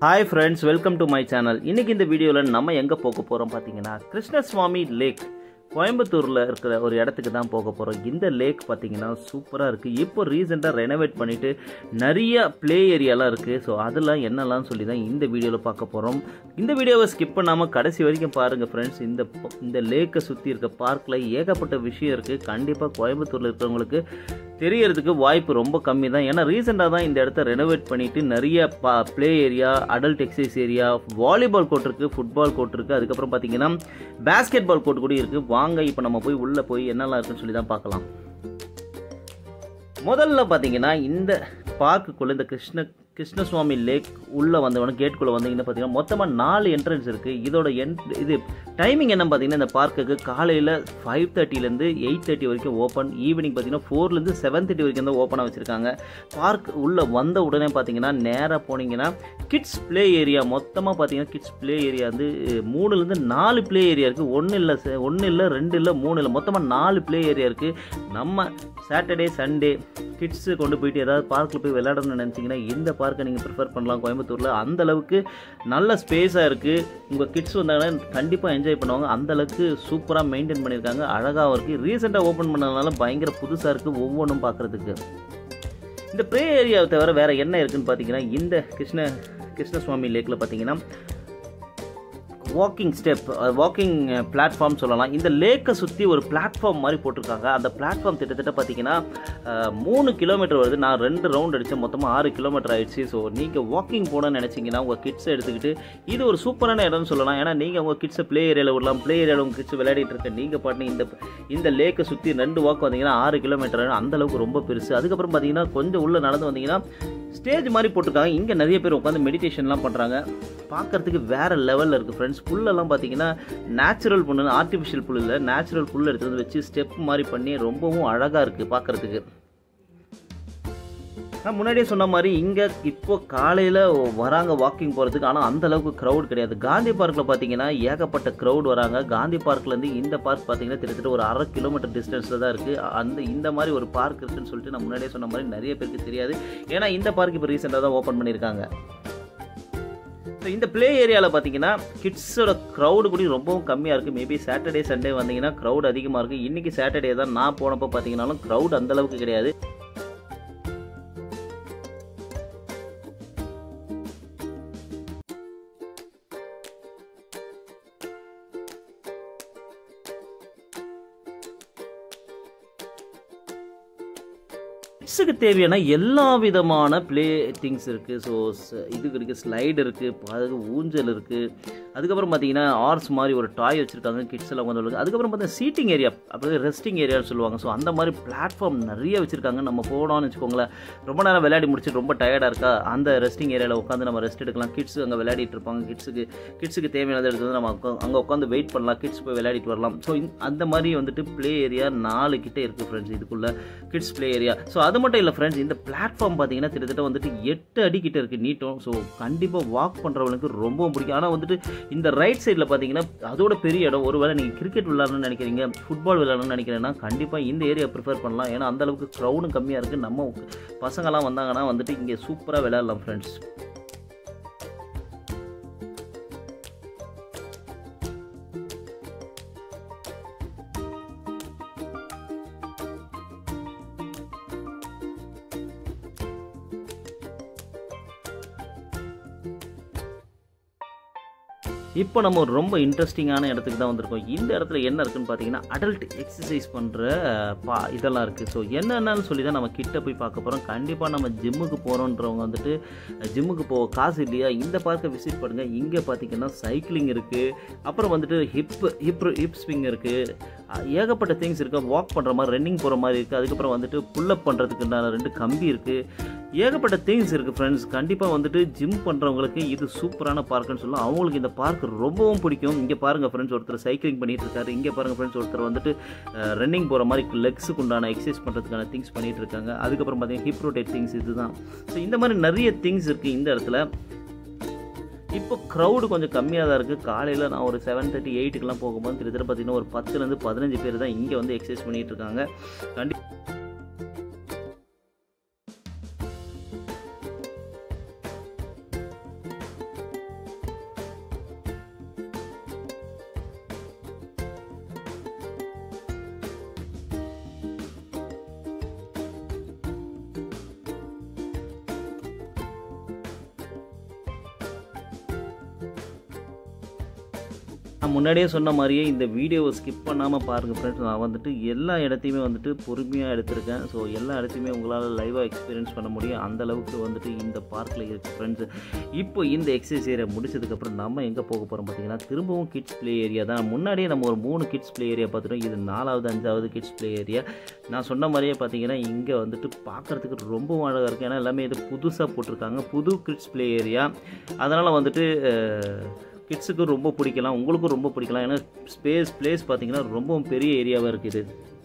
hi friends welcome to my channel இன்னைக்கு இந்த வீடியோவில் நம்ம எங்கே போக போகிறோம் பார்த்தீங்கன்னா கிருஷ்ணசுவாமி லேக் கோயம்புத்தூரில் இருக்கிற ஒரு இடத்துக்கு தான் போக போகிறோம் இந்த லேக் பார்த்தீங்கன்னா சூப்பராக இருக்குது இப்போ ரீசெண்டாக ரெனோவேட் பண்ணிவிட்டு நிறைய ப்ளே ஏரியாலாம் இருக்குது ஸோ அதெல்லாம் என்னெல்லாம் சொல்லி தான் இந்த வீடியோவில் பார்க்க போகிறோம் இந்த வீடியோவை ஸ்கிப் பண்ணாமல் கடைசி வரைக்கும் பாருங்கள் ஃப்ரெண்ட்ஸ் இந்த ப- இந்த லேக்கை சுற்றி இருக்க பார்க்கில் ஏகப்பட்ட விஷயம் இருக்குது கண்டிப்பாக கோயம்புத்தூரில் இருக்கிறவங்களுக்கு தெரியறதுக்கு வாய்ப்பு ரொம்ப கம்மி தான் ஏன்னா ரீசெண்டாக தான் இந்த இடத்த ரெனோவேட் பண்ணிட்டு நிறைய பா play area adult exercise area volleyball court இருக்குது ஃபுட்பால் கோர்ட் இருக்குது அதுக்கப்புறம் பார்த்தீங்கன்னா பேஸ்கெட் பால் கோர்ட் கூட இருக்குது வாங்க இப்போ நம்ம போய் உள்ளே போய் என்னெல்லாம் இருக்குன்னு சொல்லி தான் பார்க்கலாம் முதல்ல பார்த்தீங்கன்னா இந்த பார்க்குக்குள்ளே இந்த கிருஷ்ண கிருஷ்ணசுவாமி லேக் உள்ளே வந்தவொடனே கேட்டுக்குள்ளே வந்தீங்கன்னா பார்த்தீங்கன்னா மொத்தமாக நாலு என்ட்ரன்ஸ் இருக்குது இதோட என் இது டைமிங் என்ன பார்த்தீங்கன்னா இந்த பார்க்குக்கு காலையில் ஃபைவ் தேர்ட்டிலேருந்து எயிட் தேர்ட்டி வரைக்கும் ஓப்பன் ஈவினிங் பார்த்தீங்கன்னா ஃபோர்லேருந்து செவன் தேர்ட்டி வரைக்கும் தான் ஓப்பனாக வச்சுருக்காங்க பார்க் உள்ளே வந்த உடனே பார்த்தீங்கன்னா நேராக போனீங்கன்னா கிட்ஸ் ப்ளே ஏரியா மொத்தமாக பார்த்தீங்கன்னா கிட்ஸ் ப்ளே ஏரியா வந்து மூணுலேருந்து நாலு ப்ளே ஏரியா இருக்குது ஒன்றும் இல்லை ஒன்றும் இல்லை ரெண்டு இல்லை மூணு இல்லை மொத்தமாக நாலு ப்ளே ஏரியா இருக்குது நம்ம சாட்டர்டே சண்டே கிட்ஸு கொண்டு போயிட்டு ஏதாவது பார்க்கில் போய் விளையாடணும்னு நினச்சிங்கன்னா இந்த பார்க்கை நீங்கள் ப்ரிஃபர் பண்ணலாம் கோயம்புத்தூரில் அந்த அளவுக்கு நல்ல ஸ்பேஸாக இருக்குது உங்கள் கிட்ஸ் வந்தாங்கன்னா கண்டிப்பாக என்ஜாய் பண்ணுவாங்க அந்த அளவுக்கு சூப்பராக மெயின்டைன் பண்ணியிருக்காங்க அழகாகவும் இருக்குது ரீசெண்டாக ஓப்பன் பண்ணதுனால பயங்கர புதுசாக இருக்குது ஒவ்வொன்றும் பார்க்குறதுக்கு இந்த ப்ளே ஏரியாவை தவிர வேறு என்ன இருக்குன்னு பார்த்தீங்கன்னா இந்த கிருஷ்ண கிருஷ்ணசுவாமி லேக்கில் பார்த்தீங்கன்னா வாக்கிங் ஸ்டெப் வாக்கிங் பிளாட்ஃபார்ம் சொல்லலாம் இந்த லேக்கை சுற்றி ஒரு பிளாட்ஃபார்ம் மாதிரி போட்டிருக்காங்க அந்த பிளாட்ஃபார்ம் கிட்டத்தட்ட பார்த்தீங்கன்னா அஹ், மூணு கிலோமீட்டர் வருது நான் ரெண்டு ரவுண்ட் அடித்தேன் மொத்தமாக ஆறு கிலோமீட்டர் ஆயிடுச்சு ஸோ நீங்கள் வாக்கிங் போகணும்னு நினச்சிங்கன்னா உங்கள் கிட்ஸை எடுத்துக்கிட்டு இது ஒரு சூப்பரான இடம்னு சொல்லலாம் ஏன்னா நீங்கள் உங்கள் கிட்ஸை ப்ளே ஏரியாவில் விடலாம் ப்ளே ஏரியாவில் உங்கள் கிட்ஸ் விளையாடிட்டு இருக்க நீங்கள் பாட்டு இந்த இந்த லேக்கை சுற்றி ரெண்டு வாக் வந்தீங்கன்னா ஆறு கிலோமீட்டர் அந்த அளவுக்கு ரொம்ப பெருசு அதுக்கப்புறம் பார்த்தீங்கன்னா கொஞ்சம் உள்ளே நடந்து வந்தீங்கன்னா ஸ்டேஜ் மாதிரி போட்டிருக்காங்க இங்கே நிறைய பேர் உட்காந்து மெடிடேஷன்லாம் பண்ணுறாங்க பார்க்கறதுக்கு வேறு லெவலில் இருக்குது ஃப்ரெண்ட்ஸ் புல்லெல்லாம் பார்த்தீங்கன்னா நேச்சுரல் புல்லு ஆர்டிஃபிஷியல் புல் இல்லை நேச்சுரல் புல் எடுத்து வந்து வச்சு ஸ்டெப் மாதிரி பண்ணி ரொம்பவும் அழகாக இருக்குது பார்க்கறதுக்கு நான் முன்னாடியே சொன்ன மாதிரி இங்கே இப்போ காலையில் வராங்க வாக்கிங் போகிறதுக்கு ஆனால் அந்த அளவுக்கு க்ரௌட் கிடையாது காந்தி பார்க்கில் பார்த்தீங்கன்னா ஏகப்பட்ட க்ரௌட் வராங்க காந்தி பார்க்லேருந்து இந்த பார்க் பார்த்தீங்கன்னா கிட்டத்தட்ட ஒரு அரை கிலோமீட்டர் டிஸ்டன்ஸில் தான் இருக்குது அந்த இந்த மாதிரி ஒரு பார்க் இருக்குன்னு சொல்லிட்டு நான் முன்னாடியே சொன்ன மாதிரி நிறைய பேருக்கு தெரியாது ஏன்னா இந்த பார்க் இப்போ ரீசெண்டாக தான் ஓப்பன் பண்ணியிருக்காங்க ஸோ இந்த ப்ளே ஏரியாவில் பார்த்தீங்கன்னா கிட்ஸோட க்ரௌடு கூட ரொம்பவும் கம்மியாக இருக்குது மேபி சாட்டர்டே சண்டே வந்தீங்கன்னா க்ரௌட் அதிகமாக இருக்குது இன்றைக்கி சாட்டர்டே தான் நான் போனப்போ பார்த்தீங்கன்னாலும் க்ரௌட் அந்த அளவுக்கு கிடையாது கிட்ஸுக்கு தேவையான எல்லா விதமான ப்ளே திங்ஸ் இருக்குது ஸோ இதுக்கு இருக்குது ஸ்லைடு இருக்குது அதுக்கு ஊஞ்சல் இருக்குது அதுக்கப்புறம் பார்த்தீங்கன்னா ஆர்ஸ் மாதிரி ஒரு டாய் வச்சுருக்காங்க கிட்ஸ் எல்லாம் வந்து அதுக்கப்புறம் பார்த்தீங்கன்னா சீட்டிங் ஏரியா அப்படியே ரெஸ்டிங் ஏரியான்னு சொல்லுவாங்க ஸோ அந்த மாதிரி பிளாட்ஃபார்ம் நிறைய வச்சுருக்காங்க நம்ம போனோம்னு வச்சுக்கோங்களேன் ரொம்ப நேரம் விளையாடி முடிச்சுட்டு ரொம்ப டயர்டாக இருக்கா அந்த ரெஸ்டிங் ஏரியாவில் உட்காந்து நம்ம ரெஸ்ட் எடுக்கலாம் கிட்ஸ் அங்கே விளையாடிட்டு இருப்பாங்க கிட்ஸுக்கு கிட்ஸுக்கு தேவையானதை எடுத்து வந்து நம்ம அங்கே உட்காந்து வெயிட் பண்ணலாம் கிட்ஸ் போய் விளையாடிட்டு வரலாம் ஸோ அந்த மாதிரி வந்துட்டு ப்ளே ஏரியா நாலு கிட்டே இருக்குது ஃப்ரெண்ட்ஸ் இதுக்குள்ள கிட்ஸ் ப்ளே ஏரியா ஸோ அது மட்டும் இல்லை ஃப்ரெண்ட்ஸ் இந்த பிளாட்ஃபார்ம் பார்த்தீங்கன்னா கிட்டத்தட்ட வந்துட்டு எட்டு அடி கிட்ட இருக்குது நீட்டும் ஸோ கண்டிப்பாக வாக் பண்ணுறவங்களுக்கு ரொம்பவும் பிடிக்கும் ஆனால் வந்துட்டு இந்த ரைட் சைடில் பார்த்தீங்கன்னா அதோட பெரிய இடம் ஒருவேளை நீங்கள் கிரிக்கெட் விளையாடணும்னு நினைக்கிறீங்க ஃபுட்பால் விளையாடணும்னு நினைக்கிறேன்னா கண்டிப்பாக இந்த ஏரியா ப்ரிஃபர் பண்ணலாம் ஏன்னா அந்த அளவுக்கு க்ரௌடும் கம்மியாக இருக்குது நம்ம பசங்களாம் வந்தாங்கன்னா வந்துட்டு இங்கே சூப்பராக விளையாடலாம் ஃப்ரெண்ட்ஸ் இப்போ நம்ம ஒரு ரொம்ப இன்ட்ரெஸ்டிங்கான இடத்துக்கு தான் வந்திருக்கோம் இந்த இடத்துல என்ன இருக்குன்னு பார்த்தீங்கன்னா அடல்ட் எக்ஸசைஸ் பண்ணுற பா இதெல்லாம் இருக்குது ஸோ என்னென்னு சொல்லி தான் நம்ம கிட்ட போய் பார்க்க போகிறோம் கண்டிப்பாக நம்ம ஜிம்முக்கு போகிறோன்றவங்க வந்துட்டு ஜிம்முக்கு போக காசு இல்லையா இந்த பார்க்கை விசிட் பண்ணுங்கள் இங்கே பார்த்தீங்கன்னா சைக்கிளிங் இருக்குது அப்புறம் வந்துட்டு ஹிப் ஹிப் ஹிப் ஸ்விங் இருக்குது ஏகப்பட்ட திங்ஸ் இருக்குது வாக் பண்ணுற மாதிரி ரன்னிங் போகிற மாதிரி இருக்குது அதுக்கப்புறம் வந்துட்டு புல்லப் பண்ணுறதுக்கு ரெண்டு கம்பி இருக்குது ஏகப்பட்ட திங்ஸ் இருக்குது ஃப்ரெண்ட்ஸ் கண்டிப்பாக வந்துட்டு ஜிம் பண்ணுறவங்களுக்கு இது சூப்பரான பார்க்குன்னு சொல்லலாம் அவங்களுக்கு இந்த பார்க் ரொம்பவும் பிடிக்கும் இங்கே பாருங்கள் ஃப்ரெண்ட்ஸ் ஒருத்தர் சைக்கிளிங் பண்ணிட்டு இருக்காரு இங்கே பாருங்கள் ஃப்ரெண்ட்ஸ் ஒருத்தர் வந்துட்டு ரன்னிங் போகிற மாதிரி லெக்ஸுக்கு உண்டான எக்ஸசைஸ் பண்ணுறதுக்கான திங்ஸ் பண்ணிட்டு இருக்காங்க அதுக்கப்புறம் பார்த்தீங்கன்னா ஹிப் ரொட்டேட் திங்ஸ் இதுதான் ஸோ இந்த மாதிரி நிறைய திங்ஸ் இருக்குது இந்த இடத்துல இப்போ க்ரௌடு கொஞ்சம் கம்மியாக தான் இருக்குது காலையில் நான் ஒரு செவன் தேர்ட்டி எயிட்டுக்கெலாம் போகும்போது கிட்டத்தட்ட பார்த்தீங்கன்னா ஒரு பத்துலேருந்து பதினஞ்சு பேர் தான் இங்கே வந்து எக்ஸசைஸ் பண்ணிகிட்டு இருக்காங்க கண்டி நான் முன்னாடியே சொன்ன மாதிரியே இந்த வீடியோவை ஸ்கிப் பண்ணாமல் பாருங்கள் ஃப்ரெண்ட்ஸ் நான் வந்துட்டு எல்லா இடத்தையுமே வந்துட்டு பொறுமையாக எடுத்திருக்கேன் ஸோ எல்லா இடத்தையுமே உங்களால் லைவாக எக்ஸ்பீரியன்ஸ் பண்ண முடியும் அந்த அளவுக்கு வந்துட்டு இந்த பார்க்கில் இருக்குது ஃப்ரெண்ட்ஸ் இப்போ இந்த எக்ஸசைஸ் ஏரியா முடிச்சதுக்கப்புறம் நம்ம எங்கே போக போகிறோம் பார்த்தீங்கன்னா திரும்பவும் கிட்ஸ் ப்ளே ஏரியா தான் முன்னாடியே நம்ம ஒரு மூணு கிட்ஸ் ப்ளே ஏரியா பார்த்துட்டோம் இது நாலாவது அஞ்சாவது கிட்ஸ் ப்ளே ஏரியா நான் சொன்ன மாதிரியே பார்த்தீங்கன்னா இங்கே வந்துட்டு பார்க்குறதுக்கு ரொம்பவும் அழகாக இருக்குது ஏன்னா எல்லாமே இது புதுசாக போட்டிருக்காங்க புது கிட்ஸ் ப்ளே ஏரியா அதனால் வந்துட்டு கிட்ஸுக்கு ரொம்ப பிடிக்கலாம் உங்களுக்கும் ரொம்ப பிடிக்கலாம் ஏன்னா ஸ்பேஸ் பிளேஸ் பார்த்தீங்கன்னா ரொம்பவும் பெரிய ஏரியாவாக இருக்குது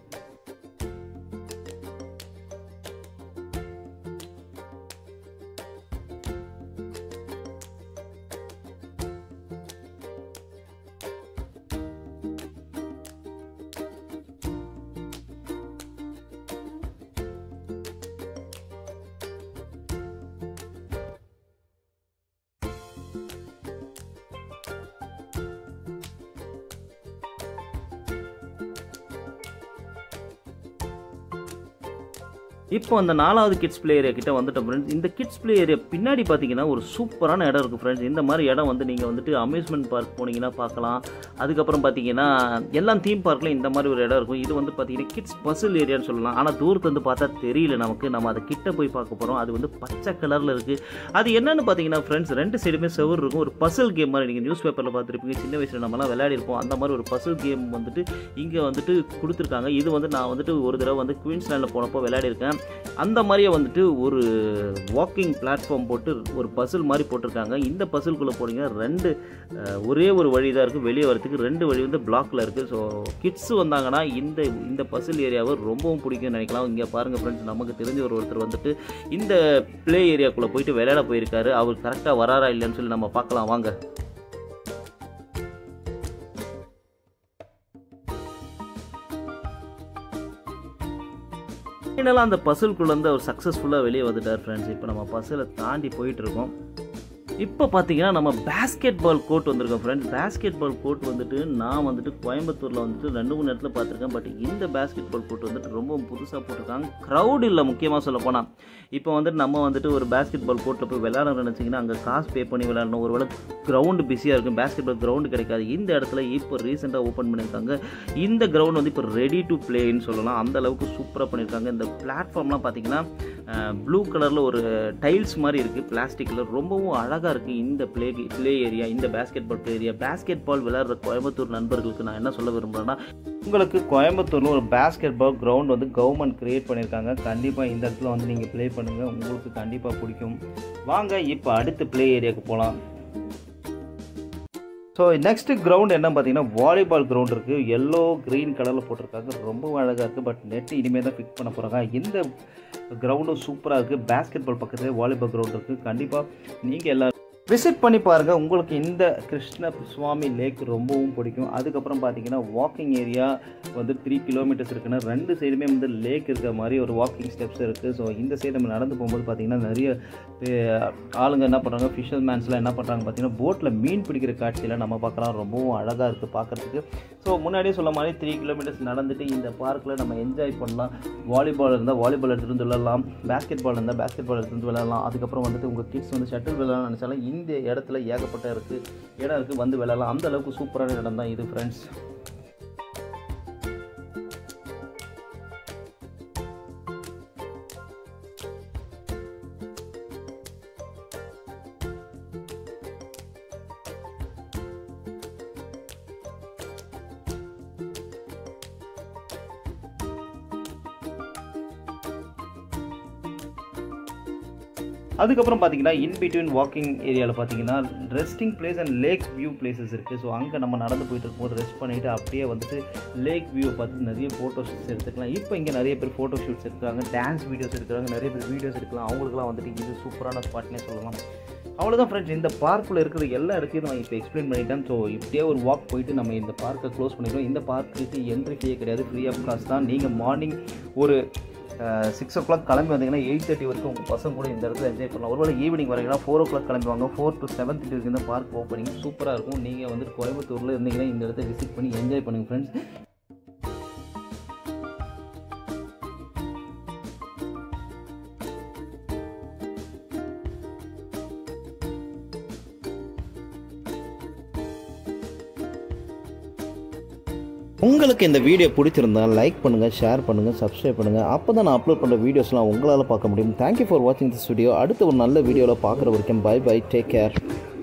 இப்போ அந்த நாலாவது கிட்ஸ் ப்ளே ஏரியா கிட்ட வந்துட்டோம் ஃப்ரெண்ட்ஸ் இந்த கிட்ஸ் ப்ளே ஏரியா பின்னாடி பார்த்தீங்கன்னா ஒரு சூப்பரான இடம் இருக்குது ஃப்ரெண்ட்ஸ் இந்த மாதிரி இடம் வந்து நீங்கள் வந்துட்டு அம்யூஸ்மெண்ட் பார்க் போனீங்கன்னா பார்க்கலாம் அதுக்கப்புறம் பார்த்தீங்கன்னா எல்லா தீம் பார்க்லையும் இந்த மாதிரி ஒரு இடம் இருக்கும் இது வந்து பார்த்தீங்கன்னா கிட்ஸ் பசில் ஏரியான்னு சொல்லலாம் ஆனால் தூரத்து வந்து பார்த்தா தெரியல நமக்கு நம்ம அதை கிட்ட போய் பார்க்க போகிறோம் அது வந்து பச்சை கலரில் இருக்குது அது என்னன்னு பார்த்தீங்கன்னா ஃப்ரெண்ட்ஸ் ரெண்டு சைடுமே செவர் இருக்கும் ஒரு பசில் கேம் மாதிரி நீங்கள் நியூஸ் பேப்பரில் பார்த்துருப்பீங்க சின்ன வயசில் நம்மலாம் விளையாடிருப்போம் அந்த மாதிரி ஒரு பசில் கேம் வந்துட்டு இங்கே வந்துட்டு கொடுத்துருக்காங்க இது வந்து நான் வந்துட்டு ஒரு தடவை வந்து குயின்ஸ்லாண்டில் போனப்போ விளையாடிருக்கேன் அந்த மாதிரியே வந்துட்டு ஒரு வாக்கிங் பிளாட்ஃபார்ம் போட்டு ஒரு பசில் மாதிரி போட்டிருக்காங்க இந்த பசில்குள்ளே போனீங்கன்னா ரெண்டு அஹ், ஒரே ஒரு வழி தான் இருக்குது வெளியே வரதுக்கு ரெண்டு வழி வந்து பிளாக்ல இருக்குது ஸோ கிட்ஸ் வந்தாங்கன்னா இந்த இந்த பசில் ஏரியாவை ரொம்பவும் பிடிக்கும்னு நினைக்கலாம் இங்கே பாருங்கள் ஃப்ரெண்ட்ஸ் நமக்கு தெரிஞ்ச ஒரு ஒருத்தர் வந்துட்டு இந்த ப்ளே ஏரியாக்குள்ளே போயிட்டு விளையாட போயிருக்காரு அவர் கரெக்டாக வராரா இல்லைன்னு சொல்லி நம்ம பார்க்கலாம் வாங்க ஃபைனலாக அந்த பசில்குள்ளேருந்து அவர் சக்ஸஸ்ஃபுல்லாக வெளியே வந்துட்டார் ஃப்ரெண்ட்ஸ் இப்போ நம்ம பசிலை தாண்டி போயிட்டு இருக்கோம் இப்போ பார்த்தீங்கன்னா நம்ம பேஸ்கெட் பால் கோர்ட் வந்திருக்கோம் ஃப்ரெண்ட்ஸ் பேஸ்கெட் பால் கோர்ட் வந்துட்டு நான் வந்துட்டு கோயம்புத்தூரில் வந்துட்டு ரெண்டு மூணு இடத்துல பார்த்துருக்கேன் பட் இந்த பேஸ்கெட் பால் கோர்ட் வந்துட்டு ரொம்ப புதுசாக போட்டிருக்காங்க க்ரௌட் இல்லை முக்கியமாக சொல்ல போனால் இப்போ வந்துட்டு நம்ம வந்துட்டு ஒரு பேஸ்கெட் பால் கோர்ட்டில் போய் விளையாடணும்னு நினச்சிங்கன்னா அங்கே காசு பே பண்ணி விளையாடணும் ஒரு வேளை கிரவுண்டு பிஸியாக இருக்கும் பேஸ்கெட் பால் கிரவுண்டு கிடைக்காது இந்த இடத்துல இப்போ ரீசெண்டாக ஓப்பன் பண்ணியிருக்காங்க இந்த கிரவுண்ட் வந்து இப்போ ரெடி டு பிளேன்னு சொல்லலாம் அந்த அளவுக்கு சூப்பராக பண்ணியிருக்காங்க இந்த பிளாட்ஃபார்ம்லாம் பார்த்தீங்கன்னா ப்ளூ கலரில் ஒரு டைல்ஸ் மாதிரி இருக்குது பிளாஸ்டிக்கில் ரொம்பவும் அழகாக இருக்குது இந்த ப்ளே ப்ளே ஏரியா இந்த basketball play area basketball விளையாடுற கோயம்புத்தூர் நண்பர்களுக்கு நான் என்ன சொல்ல விரும்புகிறேன்னா உங்களுக்கு கோயம்புத்தூரில் ஒரு பேஸ்கெட் பால் கிரவுண்ட் வந்து கவர்மெண்ட் க்ரியேட் பண்ணியிருக்காங்க கண்டிப்பாக இந்த இடத்துல வந்து நீங்கள் ப்ளே பண்ணுங்கள் உங்களுக்கு கண்டிப்பாக பிடிக்கும் வாங்க இப்போ அடுத்த ப்ளே ஏரியாவுக்கு போகலாம் ஸோ நெக்ஸ்ட் கிரவுண்ட் என்ன பார்த்தீங்கன்னா வாலிபால் கிரவுண்ட் இருக்குது எல்லோ க்ரீன் கலரில் போட்டிருக்காங்க ரொம்ப அழகாக இருக்குது பட் நெட் இனிமேல் தான் ஃபிக்ஸ் பண்ண போகிறாங்க இந்த கிரவுண்டும் சூப்பராக இருக்குது பேஸ்கெட் பால் பக்கத்துலேயே வாலிபால் கிரவுண்ட் இருக்குது கண்டிப்பாக நீங்கள் எல்லாரும் விசிட் பண்ணி பாருங்கள் உங்களுக்கு இந்த கிருஷ்ண சுவாமி லேக் ரொம்பவும் பிடிக்கும் அதுக்கப்புறம் பார்த்தீங்கன்னா வாக்கிங் ஏரியா வந்து த்ரீ கிலோமீட்டர்ஸ் இருக்குன்னா ரெண்டு சைடுமே வந்து லேக் இருக்கிற மாதிரி ஒரு வாக்கிங் ஸ்டெப்ஸ் இருக்குது ஸோ இந்த சைடு நம்ம நடந்து போகும்போது பார்த்தீங்கன்னா நிறைய பே- ஆளுங்க என்ன பண்ணுறாங்க ஃபிஷர் மேன்ஸ்லாம் என்ன பண்ணுறாங்க பார்த்தீங்கன்னா போட்டில் மீன் பிடிக்கிற காட்சியில் நம்ம பார்க்கலாம் ரொம்பவும் அழகாக இருக்குது பார்க்குறதுக்கு ஸோ முன்னாடியே சொல்ல மாதிரி த்ரீ கிலோமீட்டர்ஸ் நடந்துட்டு இந்த பார்க்கில் நம்ம என்ஜாய் பண்ணலாம் வாலிபால் இருந்தால் வாலிபால் எடுத்துகிட்டு வந்து விளையாடலாம் பேஸ்கெட் பால் இருந்தால் பேஸ்கெட் பால் எடுத்துகிட்டு வந்து விளையாடலாம் அதுக்கப்புறம் வந்துட்டு உங்கள் கிட்ஸ் வந்து ஷட்டில் விளையாடலாம் நினச்சாலும் இந்த இடத்துல ஏகப்பட்ட இருக்குது இடம் இருக்குது வந்து விளையாடலாம் அந்த அளவுக்கு சூப்பரான இடம் தான் இது ஃப்ரெண்ட்ஸ் அதுக்கப்புறம் பார்த்தீங்கன்னா இன் பிட்வீன் வாக்கிங் ஏரியாவில் பார்த்தீங்கன்னா resting place and lake view places இருக்குது ஸோ அங்கே நம்ம நடந்து போயிட்டு இருக்கும்போது ரெஸ்ட் பண்ணிவிட்டு அப்படியே வந்துட்டு லேக் வியூ பார்த்து நிறைய ஃபோட்டோ ஷூட்ஸ் எடுத்துக்கலாம் இப்போ இங்கே நிறைய பேர் ஃபோட்டோ ஷூட்ஸ் எடுக்கிறாங்க டான்ஸ் வீடியோஸ் எடுக்கிறாங்க நிறைய பேர் வீடியோஸ் எடுக்கலாம் அவங்களுக்குலாம் வந்துட்டு இது சூப்பரான ஸ்பாட்னே சொல்லலாம் அவ்வளோதான் ஃப்ரெண்ட்ஸ் இந்த பார்க்கில் இருக்கிற எல்லா இடத்தையும் நான் இப்போ எக்ஸ்பிளைன் பண்ணிட்டேன் ஸோ இப்படியே ஒரு வாக் போயிட்டு நம்ம இந்த பார்க்கை க்ளோஸ் பண்ணிக்கிறோம் இந்த பார்க்குக்கு என்ட்ரி ஃபீயே கிடையாது ஃப்ரீ ஆஃப் காஸ்ட் தான் நீங்கள் மார்னிங் ஒரு சிக்ஸ் ஓ கிளாக் கிளம்பி வந்தீங்கன்னா எயிட் தேர்ட்டி வரைக்கும் உங்கள் பசங்க கூட இந்த இடத்துல என்ஜாய் பண்ணலாம் ஒருவேளை ஈவினிங் வரீங்கன்னா ஃபோர் ஓ கிளாக் கிளம்பி வாங்க ஃபோர் டு செவன் தேர்ட்டி வரைக்கும் இந்த பார்க் ஓப்பனிங் சூப்பராக இருக்கும் நீங்கள் வந்து கோயம்புத்தூரில் இருந்தீங்கன்னா இந்த இடத்த விசிட் பண்ணி என்ஜாய் பண்ணுங்கள் ஃப்ரெண்ட்ஸ் உங்களுக்கு இந்த வீடியோ பிடிச்சிருந்தா லைக் பண்ணுங்கள் ஷேர் பண்ணுங்கள் சப்ஸ்கிரைப் பண்ணுங்கள் அப்போ தான் நான் அப்லோட் பண்ணுற வீடியோஸ்லாம் உங்களால் பார்க்க முடியும் தேங்க்யூ ஃபார் வாட்சிங் திஸ் வீடியோ அடுத்த ஒரு நல்ல வீடியோவில் பார்க்குற வரைக்கும் பை பை டேக் கேர்